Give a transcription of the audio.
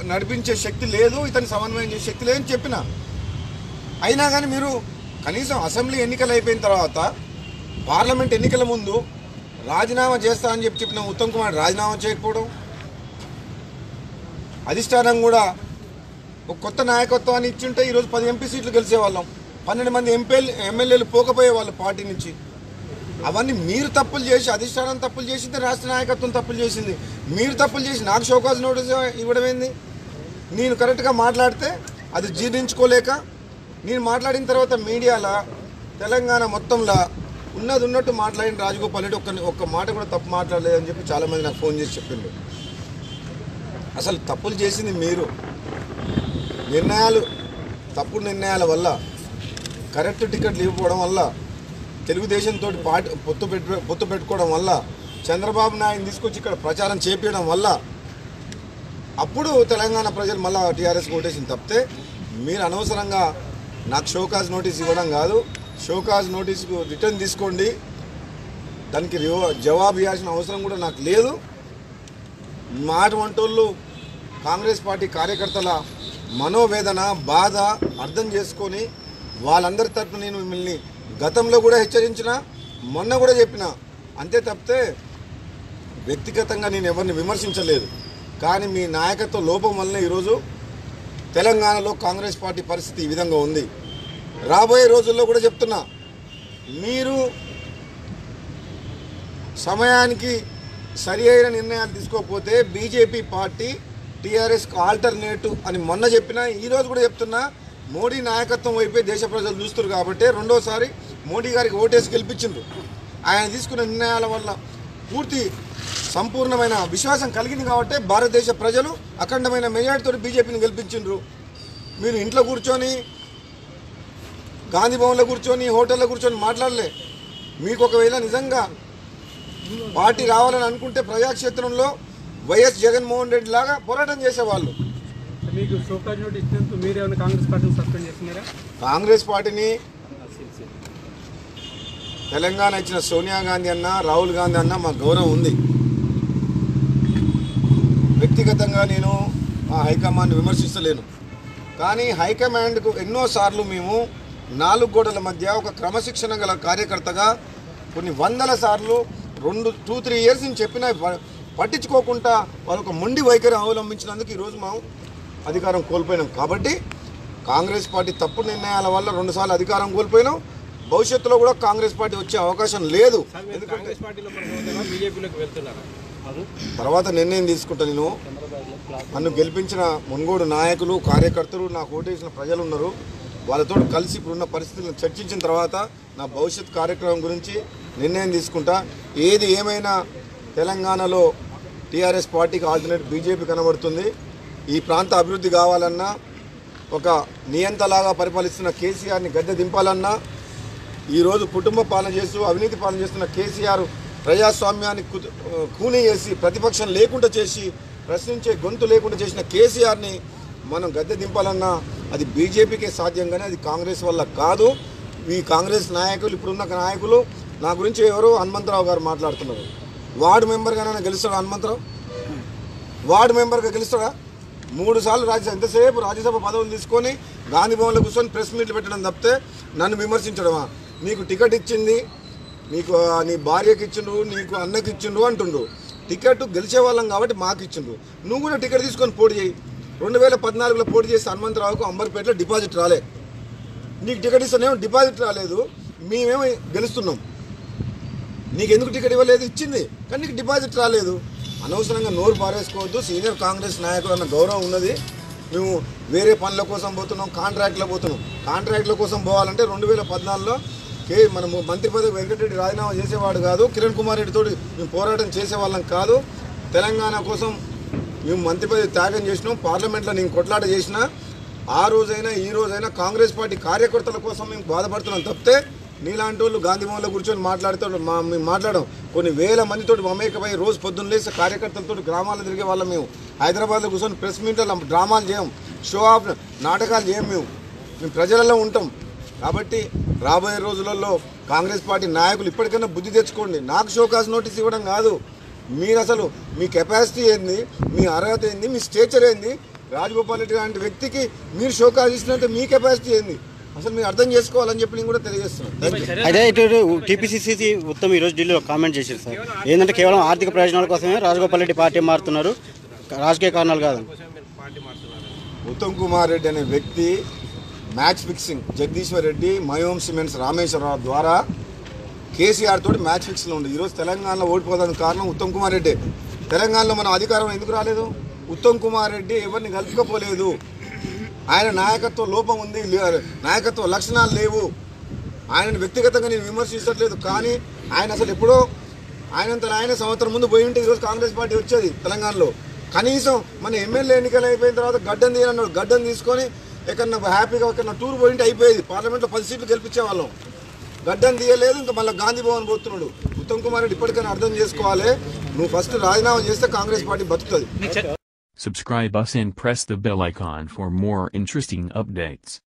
నడిపించే శక్తి లేదు ఇతని సమన్వయం చేసే శక్తి లేదని చెప్పిన అయినా కానీ మీరు కనీసం అసెంబ్లీ ఎన్నికలు అయిపోయిన తర్వాత పార్లమెంట్ ఎన్నికల ముందు రాజీనామా చేస్తా అని చెప్పి చెప్పిన ఉత్తమ్ కుమార్ రాజీనామా చేయకపోవడం అధిష్టానం కూడా ఒక కొత్త నాయకత్వాన్ని ఇచ్చుంటే ఈరోజు పది ఎంపీ సీట్లు గెలిచేవాళ్ళం పన్నెండు మంది ఎంపీలు ఎమ్మెల్యేలు పోకపోయేవాళ్ళు పార్టీ నుంచి అవన్నీ మీరు తప్పులు చేసి అధిష్టానం తప్పులు చేసింది రాష్ట్ర నాయకత్వం తప్పులు చేసింది మీరు తప్పులు చేసి నాకు షోకాజ్ నోటీస్ ఇవ్వడం ఏంది నేను కరెక్ట్గా మాట్లాడితే అది జీర్ణించుకోలేక నేను మాట్లాడిన తర్వాత మీడియాలో తెలంగాణ మొత్తంలో ఉన్నది ఉన్నట్టు మాట్లాడిన రాజగోపాల్ రెడ్డి ఒక్క ఒక్క మాట కూడా తప్పు మాట్లాడలేదని చెప్పి చాలామంది నాకు ఫోన్ చేసి చెప్పిండ్రు అసలు తప్పులు చేసింది మీరు నిర్ణయాలు తప్పుడు నిర్ణయాల వల్ల కరెక్ట్ టికెట్లు ఇవ్వకపోవడం వల్ల తెలుగుదేశంతో పార్టీ పొత్తు పెట్టు పొత్తు పెట్టుకోవడం వల్ల చంద్రబాబు నాయుడు తీసుకొచ్చి ఇక్కడ ప్రచారం చేపించడం వల్ల అప్పుడు తెలంగాణ ప్రజలు మళ్ళా టీఆర్ఎస్ ఓటేసింది తప్పితే మీరు అనవసరంగా నాకు షోకాజ్ నోటీస్ ఇవ్వడం కాదు షోకాజ్ నోటీస్కు రిటర్న్ తీసుకోండి దానికి రివ- జవాబు ఇవ్వాల్సిన అవసరం కూడా నాకు లేదు మాట వంటోళ్ళు కాంగ్రెస్ పార్టీ కార్యకర్తల మనోవేదన బాధ అర్థం చేసుకొని వాళ్ళందరి తరపున నేను మిమ్మల్ని గతంలో కూడా హెచ్చరించిన మొన్న కూడా చెప్పిన అంతే తప్పితే వ్యక్తిగతంగా నేను ఎవరిని విమర్శించలేదు కానీ మీ నాయకత్వ లోపం వల్లనే ఈరోజు తెలంగాణలో కాంగ్రెస్ పార్టీ పరిస్థితి ఈ విధంగా ఉంది రాబోయే రోజుల్లో కూడా చెప్తున్నా మీరు సమయానికి సరి అయిన నిర్ణయాలు తీసుకోకపోతే బీజేపీ పార్టీ టీఆర్ఎస్కి ఆల్టర్నేటివ్ అని మొన్న చెప్పినా ఈరోజు కూడా చెప్తున్నా మోడీ నాయకత్వం వైపే దేశ ప్రజలు చూస్తారు కాబట్టి రెండోసారి మోడీ గారికి ఓటేసి గెలిపించిండ్రు ఆయన తీసుకున్న నిర్ణయాల వల్ల పూర్తి సంపూర్ణమైన విశ్వాసం కలిగింది కాబట్టి భారతదేశ ప్రజలు అఖండమైన మెజార్టీతో బీజేపీని గెలిపించిండ్రు మీరు ఇంట్లో కూర్చొని గాంధీ భవన్లో కూర్చొని హోటల్లో కూర్చొని మాట్లాడలే మీకు ఒకవేళ నిజంగా పార్టీ రావాలని అనుకుంటే ప్రజాక్షేత్రంలో వైఎస్ జగన్మోహన్ రెడ్డి లాగా పోరాటం చేసేవాళ్ళు మీకు షోకాజ్ నోట్ ఇచ్చినందుకు మీరేమైనా కాంగ్రెస్ పార్టీని సస్పెండ్ చేస్తున్నారా కాంగ్రెస్ పార్టీని తెలంగాణ ఇచ్చిన సోనియా గాంధీ అన్న రాహుల్ గాంధీ అన్న మా గౌరవం ఉంది వ్యక్తిగతంగా నేను ఆ హైకమాండ్ విమర్శిస్తలేను కానీ హైకమాండ్కు ఎన్నోసార్లు మేము నాలుగు గోడల మధ్య ఒక క్రమశిక్షణ గల కార్యకర్తగా కొన్ని వందల సార్లు రెండు టూ త్రీ ఇయర్స్ నుంచి చెప్పినా ప- పట్టించుకోకుండా వాళ్ళు ఒక మొండి వైఖరి అవలంబించినందుకు ఈరోజు మేము అధికారం కోల్పోయినాం కాబట్టి కాంగ్రెస్ పార్టీ తప్పుడు నిర్ణయాల వల్ల రెండుసార్లు అధికారం కోల్పోయినాం భవిష్యత్తులో కూడా కాంగ్రెస్ పార్టీ వచ్చే అవకాశం లేదు ఎందుకంటే కాంగ్రెస్ పార్టీలో కొనసాగుతారా బీజేపీలోకి వెళ్తున్నారా తర్వాత నిర్ణయం తీసుకుంటా నేను నన్ను గెలిపించిన మున్గోడు నాయకులు కార్యకర్తలు నాకు ఓటేసిన ప్రజలు ఉన్నారు వాళ్ళతో కలిసి ఇప్పుడున్న పరిస్థితులను చర్చించిన తర్వాత నా భవిష్యత్ కార్యక్రమం గురించి నిర్ణయం తీసుకుంటా ఏది ఏమైనా తెలంగాణలో టీఆర్ఎస్ పార్టీకి ఆల్టర్నేట్ బీజేపీ కనబడుతుంది ఈ ప్రాంత అభివృద్ధి కావాలన్నా ఒక నియంతలాగా పరిపాలిస్తున్న కేసీఆర్ని గద్దె దింపాలన్నా ఈరోజు కుటుంబ పాలన చేస్తూ అవినీతి పాలన చేస్తున్న కేసీఆర్ ప్రజాస్వామ్యాన్ని కుత- కూనీ చేసి ప్రతిపక్షం లేకుండా చేసి ప్రశ్నించే గొంతు లేకుండా చేసిన కేసీఆర్ని మనం గద్దె దింపాలన్నా అది బీజేపీకే సాధ్యం కానీ అది కాంగ్రెస్ వల్ల కాదు ఈ కాంగ్రెస్ నాయకులు ఇప్పుడున్న నాయకులు నా గురించి ఎవరు హనుమంతరావు గారు మాట్లాడుతున్నారు వార్డు మెంబర్గానైనా గెలుస్తాడు హనుమంతరావు వార్డు మెంబర్గా గెలుస్తాడా మూడు సార్లు రాజ్యసభ ఎంతసేపు రాజ్యసభ పదవులు తీసుకొని గాంధీ భవన్లో కూర్చొని ప్రెస్ మీట్లు పెట్టడం తప్పితే నన్ను విమర్శించడమా నీకు టికెట్ ఇచ్చింది నీకు ఆ, నీ భార్యకి ఇచ్చిండు నీకు అన్నకి ఇచ్చిండు అంటుండు టికెట్ గెలిచే వాళ్ళం కాబట్టి మాకు ఇచ్చిండు నువ్వు కూడా టికెట్ తీసుకొని పోటీ చేయి రెండు వేల పద్నాలుగులో పోటీ చేసి హనుమంతరావుకు అంబర్పేటలో డిపాజిట్ రాలే నీకు టికెట్ ఇస్తేనేమో డిపాజిట్ రాలేదు మేమేమో గెలుస్తున్నాం నీకు ఎందుకు టికెట్ ఇవ్వలేదు ఇచ్చింది కానీ నీకు డిపాజిట్ రాలేదు అనవసరంగా నోరు పారేసుకోవద్దు సీనియర్ కాంగ్రెస్ నాయకుడు అన్న గౌరవం ఉన్నది మేము వేరే పనుల కోసం పోతున్నాం కాంట్రాక్ట్లో పోతున్నాం కాంట్రాక్ట్ల కోసం పోవాలంటే రెండు వేల పద్నాలుగులో కే మనము మంత్రి పదవి వెంకటరెడ్డి రాజీనామా చేసేవాడు కాదు కిరణ్ కుమార్ రెడ్డితో మేము పోరాటం చేసేవాళ్ళం కాదు తెలంగాణ కోసం మేము మంత్రి పదవి త్యాగం చేసినాం పార్లమెంట్లో నేను కొట్లాట చేసిన ఆ రోజైనా ఈ రోజైనా కాంగ్రెస్ పార్టీ కార్యకర్తల కోసం మేము బాధపడుతున్నాం తప్పితే నీలాంటి వాళ్ళు గాంధీ భవన్లో కూర్చొని మాట్లాడుతూ మా మేము మాట్లాడడం కొన్ని వేల మందితో మమేకమై రోజు పొద్దున్న లేసి కార్యకర్తలతో గ్రామాలు తిరిగే వాళ్ళం మేము హైదరాబాద్లో కూర్చొని ప్రెస్ మీట్లో డ్రామాలు చేయం షో ఆఫ్ నాటకాలు చేయం మేము మేము ప్రజలలో ఉంటాం కాబట్టి రాబోయే రోజులలో కాంగ్రెస్ పార్టీ నాయకులు ఇప్పటికైనా బుద్ధి తెచ్చుకోండి నాకు షోకాస్ నోటీస్ ఇవ్వడం కాదు మీరు అసలు మీ కెపాసిటీ ఏంది మీ అర్హత ఏంది మీ స్టేచర్ ఏంది రాజగోపాల్ రెడ్డి లాంటి వ్యక్తికి మీరు షోకాజ్ ఇచ్చినంటే మీ కెపాసిటీ ఏంది అసలు మీరు అర్థం చేసుకోవాలని చెప్పి నేను కూడా తెలియజేస్తున్నాను Thank you. అయితే ఇటు టీపీసీసీ ఉత్తమ్ ఈరోజు ఢిల్లీలో కామెంట్ చేశారు సార్ ఏంటంటే కేవలం ఆర్థిక ప్రయోజనాల కోసమే రాజగోపాల్ రెడ్డి పార్టీ మారుతున్నారు రాజకీయ కారణాలు కాదు ఉత్తమ్ కుమార్ రెడ్డి అనే వ్యక్తి మ్యాచ్ ఫిక్సింగ్ జగదీశ్వర్ రెడ్డి మయోమ్ సిమెంట్స్ రామేశ్వరరావు ద్వారా కేసీఆర్ తోటి మ్యాచ్ ఫిక్స్లో ఉంది ఈరోజు తెలంగాణలో ఓడిపోవడానికి కారణం ఉత్తమ్ కుమార్ రెడ్డి తెలంగాణలో మనం అధికారం ఎందుకు రాలేదు ఉత్తమ్ కుమార్ రెడ్డి ఎవరిని కలుపుకోపోలేదు ఆయన నాయకత్వ లోపం ఉంది లే- నాయకత్వ లక్షణాలు లేవు ఆయనను వ్యక్తిగతంగా నేను విమర్శించట్లేదు కానీ ఆయన అసలు ఎప్పుడో ఆయనంత ఆయన సంవత్సరం ముందు పోయి ఉంటే ఈరోజు కాంగ్రెస్ పార్టీ వచ్చేది తెలంగాణలో కనీసం మన ఎమ్మెల్యే ఎన్నికలు అయిపోయిన తర్వాత గడ్డం తీయనన్నాడు గడ్డం తీసుకొని ఎక్కడన్నా హ్యాపీగా ఎక్కడన్నా టూర్ పోయింటే అయిపోయేది పార్లమెంట్లో పది సీట్లు గెలిపించే వాళ్ళం గడ్డం తీయలేదు ఇంకా మళ్ళీ గాంధీ భవన్ పోతున్నాడు ఉత్తమ్ కుమార్ రెడ్డి ఇప్పటికైనా అర్థం చేసుకోవాలి నువ్వు ఫస్ట్ రాజీనామా చేస్తే కాంగ్రెస్ పార్టీ బతుకుతుంది Subscribe us and press the bell icon for more interesting updates.